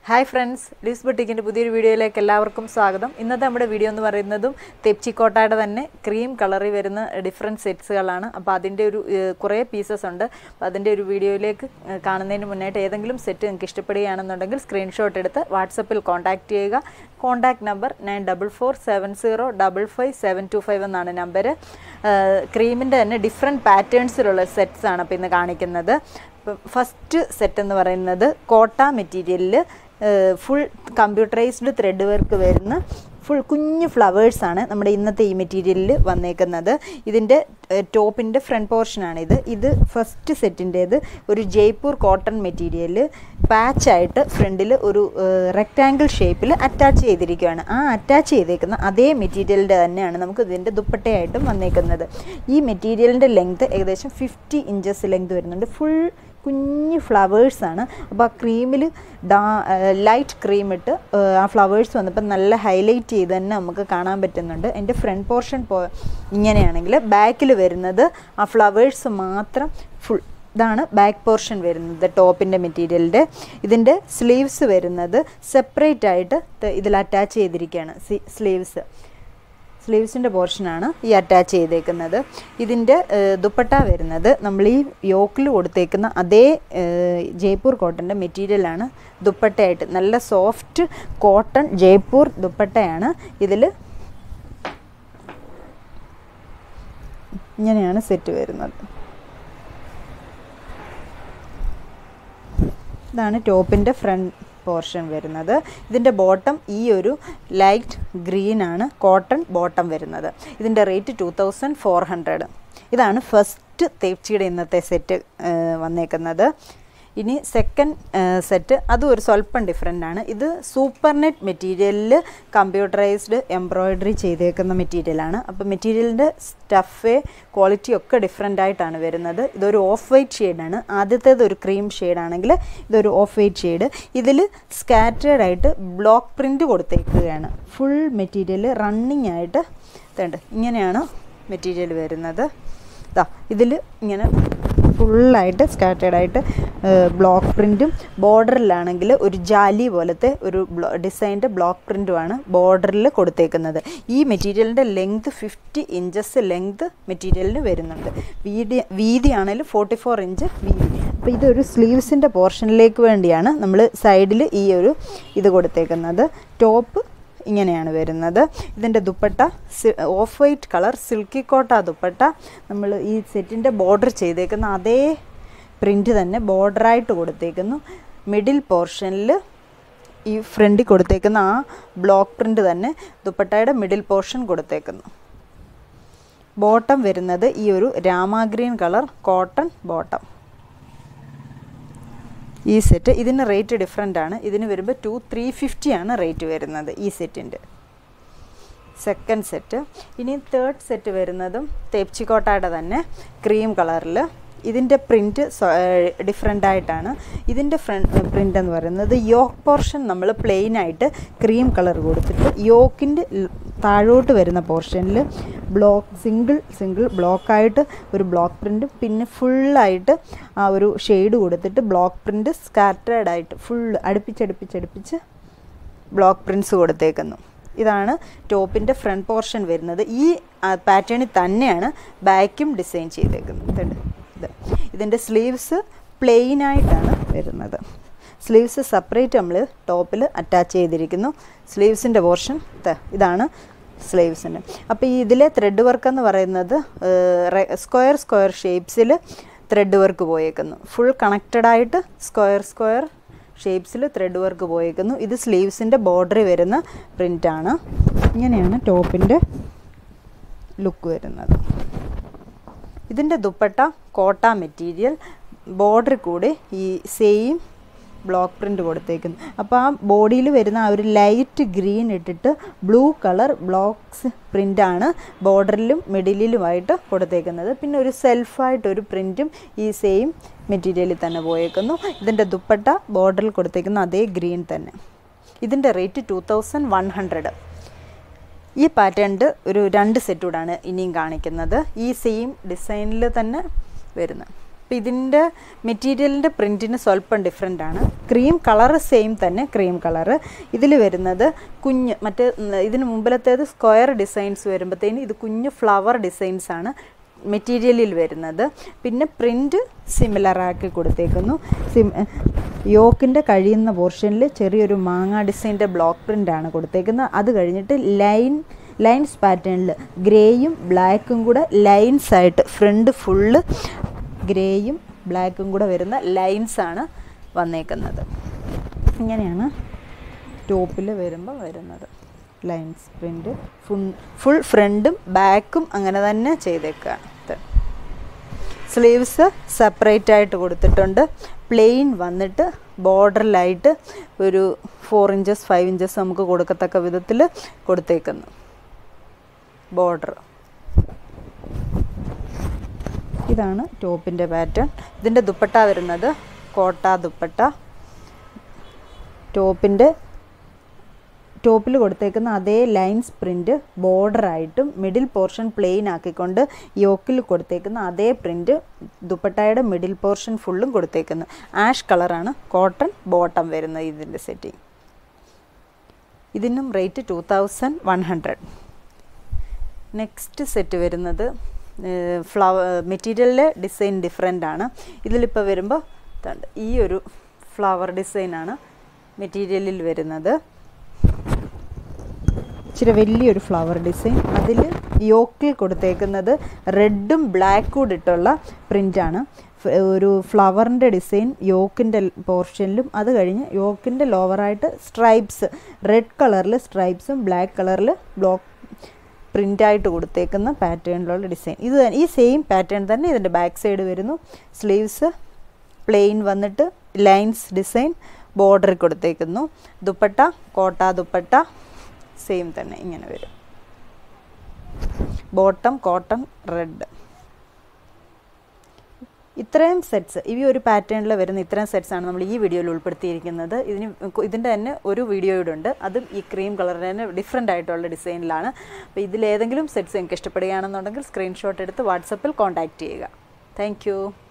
hi friends Liz ബുട്ടിക്കിൻ്റെ പുതിയൊരു വീഡിയോയിലേക്ക് എല്ലാവർക്കും സ്വാഗതം ഇന്നത്തെ നമ്മുടെ വീഡിയോ എന്ന് പറയുന്നതും തെപ്ചിക്കോട്ടയുടെ തന്നെ ക്രീം കളറിൽ വരുന്ന ഡിഫറെൻറ്റ് സെറ്റ്സുകളാണ് അപ്പോൾ അതിൻ്റെ ഒരു ഏഹ്, കുറേ പീസസ് ഉണ്ട് അപ്പോൾ അതിൻ്റെ ഒരു വീഡിയോയിലേക്ക് ഏഹ്, കാണുന്നതിന് മുന്നായിട്ട് ഏതെങ്കിലും സെറ്റ് നിങ്ങൾക്ക് ഇഷ്ടപ്പെടുകയാണെന്നുണ്ടെങ്കിൽ സ്ക്രീൻഷോട്ട് എടുത്ത് വാട്സപ്പിൽ കോൺടാക്റ്റ് ചെയ്യുക contact number nine double four seven zero double five seven two five എന്നാണ് നമ്പർ ക്രീമിൻ്റെ തന്നെ ഡിഫറെൻറ്റ് പാറ്റേൺസിലുള്ള സെറ്റ്സ് ആണ് അപ്പോൾ ഇന്ന് കാണിക്കുന്നത് ഇപ്പം ഫസ്റ്റ് സെറ്റ് എന്ന് പറയുന്നത് കോട്ട മെറ്റീരിയലിൽ ഫുൾ കമ്പ്യൂട്ടറൈസ്ഡ് ത്രെഡ് വർക്ക് വരുന്ന ഫുൾ കുഞ്ഞു ഫ്ലവേഴ്സാണ് നമ്മുടെ ഇന്നത്തെ ഈ മെറ്റീരിയലിൽ വന്നേക്കുന്നത് ഇതിൻ്റെ ടോപ്പിൻ്റെ ഫ്രണ്ട് പോർഷനാണിത് ഇത് ഫസ്റ്റ് സെറ്റിൻ്റേത് ഒരു ജയ്പൂർ കോട്ടൺ മെറ്റീരിയൽ പാച്ചായിട്ട് ഫ്രണ്ടിൽ ഒരു റെക്റ്റാങ്കിൾ ഷേപ്പിൽ അറ്റാച്ച് ചെയ്തിരിക്കുകയാണ് ആ അറ്റാച്ച് ചെയ്തേക്കുന്ന അതേ മെറ്റീരിയലിൻ്റെ തന്നെയാണ് നമുക്ക് ഇതിൻ്റെ ദുപ്പട്ടയായിട്ടും വന്നേക്കുന്നത് ഈ മെറ്റീരിയലിൻ്റെ ലെങ്ത് ഏകദേശം ഫിഫ്റ്റി ഇഞ്ചസ് ലെങ്ത് വരുന്നുണ്ട് ഫുൾ കുഞ്ഞ് ഫ്ലവേഴ്സാണ് അപ്പോൾ ആ ക്രീമിൽ ഡാ ലൈറ്റ് ക്രീം ഇട്ട് ഏഹ്, ആ ഫ്ലവേഴ്സ് വന്നപ്പോൾ നല്ല ഹൈലൈറ്റ് ചെയ്ത് തന്നെ നമുക്ക് കാണാൻ പറ്റുന്നുണ്ട് എൻ്റെ ഫ്രണ്ട് പോർഷൻ പോ ഇങ്ങനെയാണെങ്കിൽ ബാക്കിൽ വരുന്നത് ആ ഫ്ലവേഴ്സ് മാത്രം ഫുൾ ഇതാണ് ബാക്ക് പോർഷൻ വരുന്നത് ടോപ്പിൻ്റെ മെറ്റീരിയലിൻ്റെ ഇതിൻ്റെ സ്ലീവ്സ് വരുന്നത് സെപ്പറേറ്റ് ആയിട്ട് ത- ഇതിൽ അറ്റാച്ച് ചെയ്തിരിക്കുകയാണ് സ്ലീവ്സ് സ്ലീവ്സിൻ്റെ പോർഷനാണ് ഈ അറ്റാച്ച് ചെയ്തേക്കുന്നത് ഇതിൻ്റെ ഏഹ്, ദുപ്പട്ട വരുന്നത് നമ്മൾ ഈ യോക്കിൽ കൊടുത്തേക്കുന്ന അതേ ഏഹ്, ജയ്പൂർ കോട്ടൻ്റെ മെറ്റീരിയലാണ് ദുപ്പട്ടയായിട്ട് നല്ല സോഫ്റ്റ് കോട്ടൺ ജയ്പൂർ ദുപ്പട്ടയാണ് ഇതിൽ ഇങ്ങനെയാണ് സെറ്റ് വരുന്നത് ഇതാണ് ടോപ്പിൻ്റെ ഫ്രണ്ട് പോർഷൻ വരുന്നത് ഇതിൻ്റെ ബോട്ടം ഈ ഒരു ലൈറ്റ് ഗ്രീൻ ആണ് കോട്ടൺ ബോട്ടം വരുന്നത് ഇതിൻ്റെ rate two thousand four hundred ഇതാണ് ഫസ്റ്റ് തേപ്ചിയുടെ ഇന്നത്തെ സെറ്റ് വന്നേക്കുന്നത് ഇനി സെക്കൻഡ് സെറ്റ് അതും ഒരു സ്വല്പം ഡിഫറെൻ്റ് ആണ് ഇത് സൂപ്പർ നെറ്റ് മെറ്റീരിയലിൽ കമ്പ്യൂട്ടറൈസ്ഡ് എംബ്രോയ്ഡറി ചെയ്തേക്കുന്ന മെറ്റീരിയലാണ് അപ്പോൾ മെറ്റീരിയലിൻ്റെ സ്റ്റഫ് ക്വാളിറ്റി ഒക്കെ ഡിഫറെൻ്റ് ആയിട്ടാണ് വരുന്നത് ഇതൊരു ഓഫ് വൈറ്റ് ഷെയ്ഡാണ് ആദ്യത്തേത് ഒരു ക്രീം ഷെയ്ഡാണെങ്കിൽ ഇതൊരു ഓഫ് വൈറ്റ് ഷെയ്ഡ് ഇതിൽ സ്കാറ്റേഡ് ആയിട്ട് ബ്ലോക്ക് പ്രിൻ്റ് കൊടുത്തേക്കുകയാണ് ഫുൾ മെറ്റീരിയൽ റണ്ണിങ് ആയിട്ട് ഇതുണ്ട് ഇങ്ങനെയാണ് മെറ്റീരിയൽ വരുന്നത് ഇതാ ഇതിൽ ഇങ്ങനെ ഫുള്ളായിട്ട് സ്കാറ്റേഡ് ആയിട്ട് ബ്ലോക്ക് പ്രിൻറ്റും ബോർഡറിലാണെങ്കിൽ ഒരു ജാലി പോലത്തെ ഒരു ബ്ലോ ഡിസൈൻ്റെ ബ്ലോക്ക് പ്രിൻറ്റുമാണ് ബോർഡറിൽ കൊടുത്തേക്കുന്നത് ഈ മെറ്റീരിയലിൻ്റെ ലെങ്ത് ഫിഫ്റ്റി ഇഞ്ചസ് ലെങ്ത് മെറ്റീരിയലിന് വരുന്നുണ്ട് വീതി വീതിയാണെങ്കിൽ ഫോർട്ടി ഫോർ ഇഞ്ച് വീതി അപ്പോൾ ഇതൊരു സ്ലീവ്സിൻ്റെ പോർഷനിലേക്ക് വേണ്ടിയാണ് നമ്മൾ സൈഡിൽ ഈ ഒരു ഇത് കൊടുത്തേക്കുന്നത് ടോപ്പ് ഇങ്ങനെയാണ് വരുന്നത് ഇതിൻ്റെ dupatta off white colour silky Kota dupatta നമ്മൾ ഈ സെറ്റിൻ്റെ ബോർഡർ ചെയ്തേക്കുന്ന അതേ പ്രിൻ്റ് തന്നെ ബോർഡറായിട്ട് കൊടുത്തേക്കുന്നു മിഡിൽ പോർഷനിൽ ഈ ഫ്രണ്ടിൽ കൊടുത്തേക്കുന്ന ആ ബ്ലോക്ക് പ്രിൻ്റ് തന്നെ ദുപ്പട്ടയുടെ മിഡിൽ പോർഷൻ കൊടുത്തേക്കുന്നു ബോട്ടം വരുന്നത് ഈ ഒരു രാമാഗ്രീൻ കളർ കോട്ടൺ ബോട്ടം ഈ സെറ്റ് ഇതിന് റേറ്റ് ഡിഫറെൻ്റ് ആണ് ഇതിന് വരുമ്പോൾ ടു ത്രീ ഫിഫ്റ്റി ആണ് റേറ്റ് വരുന്നത് ഈ സെറ്റിൻ്റെ സെക്കൻഡ് സെറ്റ് ഇനി തേർഡ് സെറ്റ് വരുന്നതും തേപ്ചിക്കോട്ടയുടെ തന്നെ ക്രീം കളറിൽ ഇതിൻ്റെ പ്രിൻറ്റ് ഡിഫറെൻ്റ് ആയിട്ടാണ് ഇതിൻ്റെ ഫ്രണ്ട് പ്രിൻ്റ് എന്ന് പറയുന്നത് യോക്ക് പോർഷൻ നമ്മൾ പ്ലെയിൻ ആയിട്ട് ക്രീം കളർ കൊടുത്തിട്ട് യോക്കിൻ്റെ താഴോട്ട് വരുന്ന പോർഷനിൽ ബ്ലോക്ക് സിംഗിൾ സിംഗിൾ ബ്ലോക്കായിട്ട് ഒരു ബ്ലോക്ക് പ്രിൻറ്റും പിന്നെ ഫുള്ളായിട്ട് ആ ഒരു ഷെയ്ഡ് കൊടുത്തിട്ട് ബ്ലോക്ക് പ്രിൻറ്റ് സ്കാറ്റേഡ് ആയിട്ട് ഫുൾ അടുപ്പിച്ചടുപ്പിച്ചടുപ്പിച്ച് ബ്ലോക്ക് പ്രിൻറ്റ്സ് കൊടുത്തേക്കുന്നു ഇതാണ് ടോപ്പിൻ്റെ ഫ്രണ്ട് പോർഷൻ വരുന്നത് ഈ പാറ്റേണിൽ തന്നെയാണ് ബാക്കും ഡിസൈൻ ചെയ്തേക്കുന്നത് ഇതുണ്ട് ഇത് ഇതിൻ്റെ സ്ലീവ്സ് പ്ലെയിൻ ആയിട്ടാണ് വരുന്നത് സ്ലീവ്സ് സെപ്പറേറ്റ് നമ്മൾ ടോപ്പിൽ അറ്റാച്ച് ചെയ്തിരിക്കുന്നു സ്ലീവ്സിൻ്റെ പോർഷൻ ഇതാണ് സ്ലീവ്സിന് അപ്പോൾ ഈ ഇതിലെ ത്രെഡ് വർക്ക് എന്ന് പറയുന്നത് സ്ക്വയർ സ്ക്വയർ ഷേപ്സിൽ ത്രെഡ് വർക്ക് പോയേക്കുന്നു ഫുൾ കണക്റ്റഡ് ആയിട്ട് സ്ക്വയർ സ്ക്വയർ ഷേപ്സിൽ ത്രെഡ് വർക്ക് പോയേക്കുന്നു ഇത് സ്ലീവ്സിൻ്റെ ബോർഡറിൽ വരുന്ന പ്രിൻ്റാണ് ഇങ്ങനെയാണ് ടോപ്പിൻ്റെ ലുക്ക് വരുന്നത് ഇതിൻ്റെ ദുപ്പട്ട കോട്ട മെറ്റീരിയൽ ബോർഡറിൽ കൂടി ഈ സെയിം ബ്ലോക്ക് പ്രിൻ്റ് കൊടുത്തേക്കുന്നു അപ്പോൾ ആ ബോഡിയിൽ വരുന്ന ആ ഒരു ലൈറ്റ് ഗ്രീൻ ഇട്ടിട്ട് ബ്ലൂ കളർ ബ്ലോക്സ് പ്രിൻ്റാണ് ബോർഡറിലും മിഡിലിലുമായിട്ട് കൊടുത്തേക്കുന്നത് പിന്നെ ഒരു സെൽഫായിട്ടൊരു പ്രിൻറ്റും ഈ സെയിം മെറ്റീരിയലിൽ തന്നെ പോയേക്കുന്നു ഇതിൻ്റെ ദുപ്പട്ട ബോർഡറിൽ കൊടുത്തേക്കുന്ന അതേ ഗ്രീൻ തന്നെ ഇതിൻ്റെ rate two thousand one hundred ഈ പാറ്റേണിൻ്റെ ഒരു രണ്ട് സെറ്റൂടാണ് ഇനിയും കാണിക്കുന്നത് ഈ സെയിം ഡിസൈനിൽ തന്നെ വരുന്നത് അപ്പോൾ ഇതിൻ്റെ മെറ്റീരിയലിൻ്റെ പ്രിൻറ്റിന് സ്വല്പം ഡിഫറെൻ്റ് ആണ് ക്രീം കളറ് സെയിം തന്നെ ക്രീം കളറ് ഇതിൽ വരുന്നത് കുഞ്ഞ് മറ്റേ ഉം, ഇതിന് മുമ്പിലത്തേത് സ്ക്വയർ ഡിസൈൻസ് വരുമ്പോഴത്തേന് ഇത് കുഞ്ഞ് ഫ്ലവർ ഡിസൈൻസ് ആണ് മെറ്റീരിയലിൽ വരുന്നത് പിന്നെ പ്രിൻ്റ് സിമിലർ ആക്കി കൊടുത്തേക്കുന്നു സിം യോക്കിൻ്റെ കഴിയുന്ന പോർഷനിൽ ചെറിയൊരു മാങ്ങ ഡിസൈൻ്റെ ബ്ലോക്ക് പ്രിൻ്റാണ് കൊടുത്തേക്കുന്നത് അത് കഴിഞ്ഞിട്ട് ലൈൻ ലൈൻസ് പാറ്റേണിൽ ഗ്രേയും ബ്ലാക്കും കൂടെ ലൈൻസ് ആയിട്ട് ഫ്രണ്ട് ഫുള്ള് ഗ്രേയും ബ്ലാക്കും കൂടെ വരുന്ന ലൈൻസ് ആണ് വന്നേക്കുന്നത് ഇങ്ങനെയാണ് ടോപ്പിൽ വരുമ്പോൾ വരുന്നത് ലൈൻസ് പ്രിൻ്റ് ഫുൾ ഫുൾ ഫ്രണ്ടും ബാക്കും അങ്ങനെ തന്നെ ചെയ്തേക്കാണ് സ്ലീവ്സ് സെപ്പറേറ്റ് ആയിട്ട് കൊടുത്തിട്ടുണ്ട് പ്ലെയിൻ വന്നിട്ട് ബോർഡറിലായിട്ട് ഒരു ഫോർ ഇഞ്ചസ് ഫൈവ് ഇഞ്ചസ് നമുക്ക് കൊടുക്കത്തക്ക വിധത്തിൽ കൊടുത്തേക്കുന്നു ബോർഡർ ഇതാണ് ടോപ്പിൻ്റെ പാറ്റേൺ ഇതിൻ്റെ ദുപ്പട്ട വരുന്നത് കോട്ട ദുപ്പട്ട ടോപ്പിൻ്റെ ടോപ്പിൽ കൊടുത്തേക്കുന്ന അതേ ലൈൻസ് പ്രിൻറ്റ് ബോർഡറായിട്ടും മിഡിൽ പോർഷൻ പ്ലെയിൻ ആക്കിക്കൊണ്ട് യോക്കിൽ കൊടുത്തേക്കുന്ന അതേ പ്രിൻറ്റ് ദുപ്പട്ടയുടെ മിഡിൽ പോർഷൻ ഫുള്ളും കൊടുത്തേക്കുന്നു ആഷ് കളറാണ് കോട്ടൺ ബോട്ടം വരുന്നത് ഇതിൻ്റെ സെറ്റിംഗ് ഇതിനും rate two thousand one hundred next set വരുന്നത് ഫ്ലവർ മെറ്റീരിയലിലെ ഡിസൈൻ ഡിഫറെൻ്റ് ആണ് ഇതിലിപ്പോൾ വരുമ്പോൾ ഇതുണ്ട് ഈ ഒരു ഫ്ലവർ ഡിസൈനാണ് മെറ്റീരിയലിൽ വരുന്നത് ഇച്ചിരി വലിയൊരു ഫ്ലവർ ഡിസൈൻ അതിൽ യോക്കിൽ കൊടുത്തേക്കുന്നത് റെഡും ബ്ലാക്കും ഇട്ടുള്ള പ്രിൻ്റാണ് ഒരു ഫ്ലവറിൻ്റെ ഡിസൈൻ യോക്കിൻ്റെ പോർഷനിലും അത് കഴിഞ്ഞ് യോക്കിൻ്റെ ലോവറായിട്ട് സ്ട്രൈപ്സ് റെഡ് കളറിൽ സ്ട്രൈപ്സും ബ്ലാക്ക് കളറിൽ ബ്ലോക്ക് പ്രിൻ്റായിട്ട് കൊടുത്തേക്കുന്ന പാറ്റേണിലുള്ള ഡിസൈൻ ഇത് തന്നെ- ഈ സെയിം പാറ്റേൺ തന്നെ ഇതിൻ്റെ ബാക്ക് സൈഡ് വരുന്നു സ്ലീവ്സ് പ്ലെയിൻ വന്നിട്ട് ലൈൻസ് ഡിസൈൻ ബോർഡറിൽ കൊടുത്തേക്കുന്നു ദുപ്പട്ട കോട്ട ദുപ്പട്ട സെയിം തന്നെ ഇങ്ങനെ വരും ബോട്ടം കോട്ടൺ റെഡ് ഇത്രയും സെറ്റ്സ് ഈ ഒരു പാറ്റേണിൽ വരുന്ന ഇത്രയും സെറ്റ്സ് ആണ് നമ്മൾ ഈ വീഡിയോയിൽ ഉൾപ്പെടുത്തിയിരിക്കുന്നത് ഇതിന് ഇതിൻ്റെ തന്നെ ഒരു വീഡിയോ ഇവിടെ ഉണ്ട് അതും ഈ ക്രീം കളറിന് തന്നെ ഡിഫറെൻ്റ് ആയിട്ടുള്ള ഡിസൈനിലാണ് അപ്പോൾ ഇതിലേതെങ്കിലും സെറ്റ്സ് നിങ്ങൾക്ക് ഇഷ്ടപ്പെടുകയാണെന്നുണ്ടെങ്കിൽ സ്ക്രീൻഷോട്ട് എടുത്ത് വാട്സപ്പിൽ കോൺടാക്റ്റ് ചെയ്യുക താങ്ക്